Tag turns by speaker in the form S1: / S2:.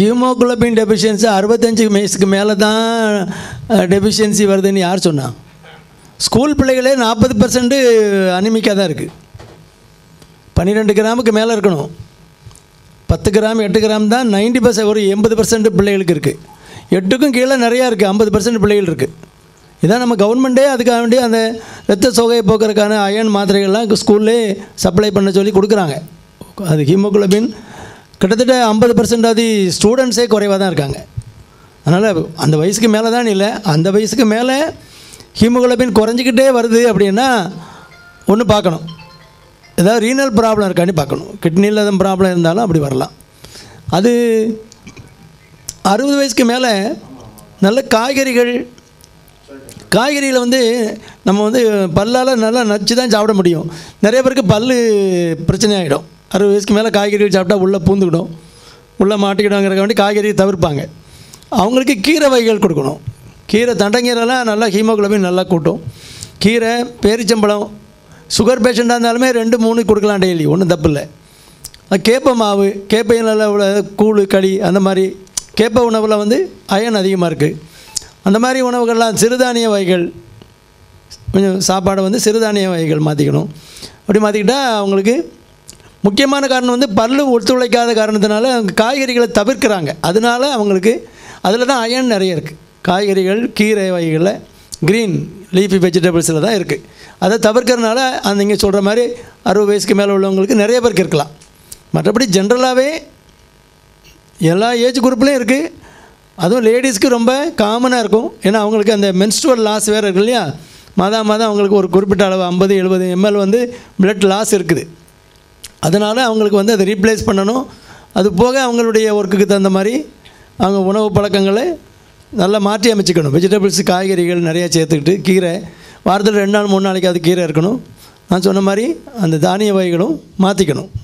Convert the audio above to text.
S1: haemoglobin deficiency அறுபத்தஞ்சு வயசுக்கு மேலே தான் டெஃபிஷியன்சி வருதுன்னு யார் சொன்னா ஸ்கூல் பிள்ளைகளே நாற்பது பர்சன்ட் அனிமிக்காக தான் இருக்குது பன்னிரெண்டு கிராமுக்கு மேலே இருக்கணும் பத்து கிராம் எட்டு கிராம் தான் நைன்டி பர்சன்ட் ஒரு எண்பது பர்சன்ட் பிள்ளைகளுக்கு இருக்குது எட்டுக்கும் கீழே நிறையா இருக்குது ஐம்பது பர்சன்ட் பிள்ளைகள் இருக்குது இதான் நம்ம கவர்மெண்ட்டே அதுக்காக வேண்டி அந்த ரத்த சோகையை போக்குறதுக்கான அயன் மாத்திரைகள்லாம் ஸ்கூல்லே சப்ளை பண்ண சொல்லி கொடுக்குறாங்க அது ஹீமோகுளோபின் கிட்டத்தட்ட ஐம்பது பர்சன்டாதி ஸ்டூடெண்ட்ஸே குறைவாக தான் இருக்காங்க அதனால் அந்த வயசுக்கு மேலே தான் இல்லை அந்த வயசுக்கு மேலே ஹீமோகுளோபின் குறைஞ்சிக்கிட்டே வருது அப்படின்னா ஒன்று பார்க்கணும் ஏதாவது ரீனல் ப்ராப்ளம் இருக்கான்னு பார்க்கணும் கிட்னியில் எதுவும் ப்ராப்ளம் இருந்தாலும் அப்படி வரலாம் அது அறுபது வயசுக்கு மேலே நல்ல காய்கறிகள் காய்கறியில் வந்து நம்ம வந்து பல்லால் நல்லா நச்சு தான் சாப்பிட முடியும் நிறைய பேருக்கு பல் பிரச்சனை ஆகிடும் அறுபது வயசுக்கு மேலே காய்கறிகள் சாப்பிட்டா உள்ளே பூந்துக்கிடும் உள்ளே மாட்டிக்கிடுங்கிறக்க வேண்டி காய்கறியை தவிர்ப்பாங்க அவங்களுக்கு கீரை வகைகள் கொடுக்கணும் கீரை தண்டங்கீரைலாம் நல்லா ஹீமோகுளோபின் நல்லா கூட்டும் கீரை பேரிச்சம்பழம் சுகர் பேஷண்ட்டாக இருந்தாலுமே ரெண்டு மூணு கொடுக்கலாம் டெய்லி ஒன்றும் தப்பு இல்லை கேப்பை மாவு கேப்பையில் நல்லா உள்ள கூழ் களி அந்த மாதிரி கேப்பை உணவில் வந்து அயன் அதிகமாக இருக்குது அந்த மாதிரி உணவுகள்லாம் சிறுதானிய வகைகள் கொஞ்சம் சாப்பாடை வந்து சிறுதானிய வகைகள் மாற்றிக்கணும் அப்படி மாற்றிக்கிட்டா அவங்களுக்கு முக்கியமான காரணம் வந்து பல்லு ஒத்துழைக்காத காரணத்தினால அவங்க காய்கறிகளை தவிர்க்கிறாங்க அதனால அவங்களுக்கு அதில் தான் அயன் நிறைய இருக்குது காய்கறிகள் கீரை வகைகளில் க்ரீன் லீஃபி வெஜிடபிள்ஸில் தான் இருக்குது அதை தவிர்க்கறனால அந்த நீங்கள் சொல்கிற மாதிரி அறுபது வயசுக்கு மேலே உள்ளவங்களுக்கு நிறைய பேருக்கு இருக்கலாம் மற்றபடி ஜென்ரலாகவே எல்லா ஏஜ் குரூப்லேயும் இருக்குது அதுவும் லேடிஸ்க்கு ரொம்ப காமனாக இருக்கும் ஏன்னா அவங்களுக்கு அந்த மென்ஸ்ட்ரல் லாஸ் வேறு இருக்கு இல்லையா மாதம் மாதம் அவங்களுக்கு ஒரு குறிப்பிட்ட அளவு ஐம்பது எழுபது எம்எல் வந்து பிளட் லாஸ் இருக்குது அதனால் அவங்களுக்கு வந்து அதை ரீப்ளேஸ் பண்ணணும் அது போக அவங்களுடைய ஒர்க்குக்கு தகுந்த மாதிரி அவங்க உணவு பழக்கங்களை நல்லா மாற்றி அமைச்சிக்கணும் வெஜிடபிள்ஸ் காய்கறிகள் நிறையா சேர்த்துக்கிட்டு கீரை வாரத்தில் ரெண்டு நாள் மூணு நாளைக்கு அது கீரை இருக்கணும் நான் சொன்ன மாதிரி அந்த தானிய வகைகளும் மாற்றிக்கணும்